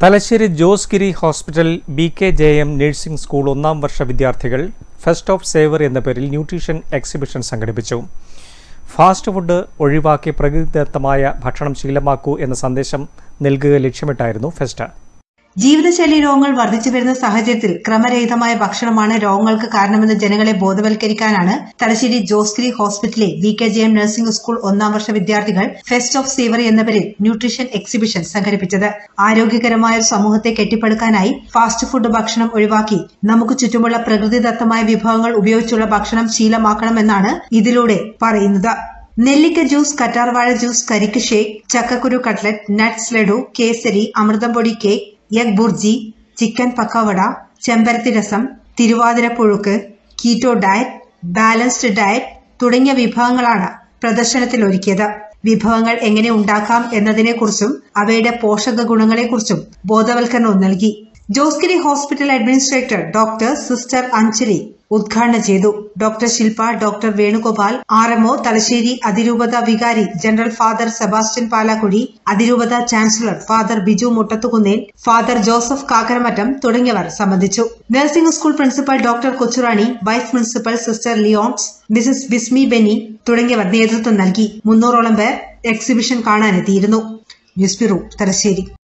Thalassery Jose Giri hospital B K J M nursing school ഒന്നാം വർഷ വിദ്യാർത്ഥികൾ ഫെസ്റ്റ് ഓഫ് സേവർ എന്ന പേരിൽ ന്യൂട്രീഷൻ എക്സിബിഷൻ സംഘടിപ്പിച്ചു ഫാസ്റ്റ് ഫുഡ് ഒഴിവാക്കി പ്രകൃതിദത്തമായ ഭക്ഷണം ശീലമാക്കൂ എന്ന സന്ദേശം നൽകുക ലക്ഷ്യമിട്ടായിരുന്നു ഫെസ്റ്റ് ജീവിതശൈലി രോഗങ്ങൾ വർദ്ധിച്ചു വരുന്ന സാഹചര്യത്തിൽ ക്രമരഹിതമായ ഭക്ഷണമാണ് രോഗങ്ങൾക്ക് കാരണമെന്ന് ജനങ്ങളെ ബോധവൽക്കരിക്കാനാണ് തലശ്ശേരി ജോസ്ഗിരി ഹോസ്പിറ്റലിലെ V K J M nursing school ഒന്നാം വർഷ വിദ്യാർത്ഥികൾ ഫെസ്റ്റ് ഓഫ് സേവറി എന്ന പേരിൽ ന്യൂട്രീഷൻ എക്സിബിഷൻ സംഘടിപ്പിച്ചത് ആരോഗ്യകരമായ ഒരു സമൂഹത്തെ കെട്ടിപ്പടുക്കാനായി ഫാസ്റ്റ് ഫുഡ് ഭക്ഷണം ഒഴിവാക്കി നമുക്ക് ചുറ്റുമുള്ള പ്രകൃതിദത്തമായ വിഭവങ്ങൾ ഉപയോഗിച്ചുള്ള ഭക്ഷണം ശീലമാക്കണമെന്നാണ് ഇതിലൂടെ പറയുന്നത് നെല്ലിക്ക ജ്യൂസ് കറ്റാർവാഴ ജ്യൂസ് കരിക്ക് ഷേക്ക് ചക്കക്കുരു കട്ട്ലറ്റ് നട്ട്സ് ലഡു കേസരി അമൃതം പൊടി cake egg bhurji chicken pakkavada ചെമ്പരത്തി രസം തിരുവാതിര പുഴുക്ക് കീറ്റോ ഡയറ്റ് ബാലൻസ്ഡ് ഡയറ്റ് തുടങ്ങിയ വിഭവങ്ങളാണ് പ്രദർശനത്തിൽ ഒരുക്കിയത് വിഭവങ്ങൾ എങ്ങനെ ഉണ്ടാക്കാം എന്നതിനെക്കുറിച്ചും അവയുടെ പോഷക ഗുണങ്ങളെക്കുറിച്ചും ബോധവൽക്കരണവും നൽകി Josegiri hospital administrator doctor sister Anjali ഉദ്ഘാടനം ചെയ്തു doctor Shilpa doctor Venugopal R MO Thalassery അതിരൂപത വികാരി ജനറൽ ഫാദർ സെബാസ്റ്റ്യൻ പാലാക്കുടി അതിരൂപത chancellor father Biju Muttathukunnel father Joseph Kakkaramattam തുടങ്ങിയവർ സംബന്ധിച്ചു nursing school principal doctor Kochurani vice principal sister Leons Mrs Bismi Benny തുടങ്ങിയവർ നേതൃത്വം നൽകി മുന്നൂറോളം പേർ എക്സിബിഷൻ കാണാനെത്തിയിരുന്നു ന്യൂസ് ബ്യൂറോ തലശ്ശേരി